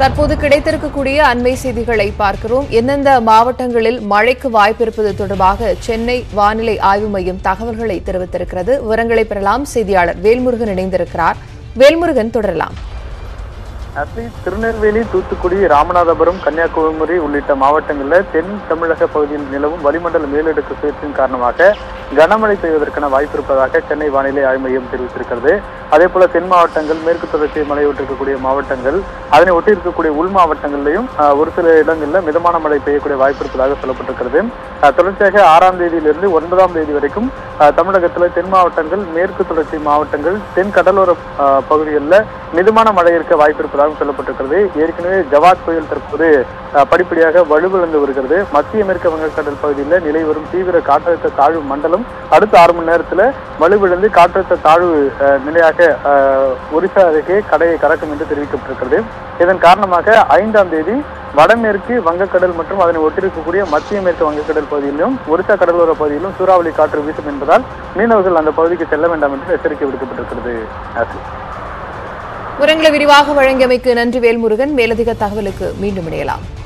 தற்போது கிடைத்திருக்கக்கூடிய அண்மை செய்திகளை பார்க்கிறோம் எந்தெந்த மாவட்டங்களில் மழைக்கு வாய்ப்பிருப்பது தொடர்பாக சென்னை வானிலை ஆய்வு மையம் தகவல்களை தெரிவித்திருக்கிறது விவரங்களை பெறலாம் செய்தியாளர் வேல்முருகன் இணைந்திருக்கிறார் வேல்முருகன் தொடரலாம் அப்படி திருநெல்வேலி தூத்துக்குடி ராமநாதபுரம் கன்னியாகுமரி உள்ளிட்ட மாவட்டங்களில் தென் தமிழக பகுதியில் நிலவும் வளிமண்டல மேலடுக்கு சுழற்சியின் காரணமாக கனமழை பெய்வதற்கான வாய்ப்பு இருப்பதாக சென்னை வானிலை ஆய்வு மையம் தெரிவித்திருக்கிறது அதே போல தென் மாவட்டங்கள் மேற்கு தொடர்ச்சி மலையொட்டிருக்கக்கூடிய மாவட்டங்கள் அதனை ஒட்டி இருக்கக்கூடிய உள் மாவட்டங்களிலும் ஆஹ், ஒரு சில இடங்களில் மிதமான மழை பெய்யக்கூடிய வாய்ப்பு இருப்பதாக சொல்லப்பட்டிருக்கிறது ஆஹ், தொடர்ச்சியாக ஆறாம் தேதியிலிருந்து ஒன்பதாம் தேதி வரைக்கும் ஆஹ், தமிழகத்தில் தென் மாவட்டங்கள் மேற்கு தொடர்ச்சி மாவட்டங்கள் தென் கடலோர ஆஹ், பகுதிகளில் மிதமான மழை இருக்க வாய்ப்பு இருப்பதாக சொல்லப்பட்டிருக்கிறது ஏற்கனவே ஜவாத் புயல் தற்போது ஆஹ், படிப்படியாக வலுவிழந்து வருகிறது மத்திய மேற்கு வங்கக்கடல் பகுதியில் நிலை வரும் தீவிர காற்றழுத்த தாழ்வு மண்டலம் அடுத்த ஆறு மணி நேரத்தில் வலுவிழந்து காற்றழுத்த தாழ்வு ஆஹ், நிலையாக ஆஹ், ஒரிசா அருகே கடையை கடக்கும் என்று தெரிவிக்கப்பட்டிருக்கிறது இதன் காரணமாக ஐந்தாம் தேதி வடமேற்கு வங்கக்கடல் மற்றும் அதனை ஒட்டிருக்கக்கூடிய மத்திய மேற்கு வங்கக்கடல் பகுதியிலும் ஒரிசா கடலோர பகுதியிலும் சூறாவளி காற்று வீசும் என்பதால் மீனவர்கள் அந்த பகுதிக்கு செல்ல வேண்டாம் என்று எச்சரிக்கை விடுக்கப்பட்டிருக்கிறது ஆசி. விவரங்களை விரிவாக வழங்கியமைக்கு நன்றி வேல்முருகன் மேலதிக தகவலுக்கு மீண்டும் இணையலாம்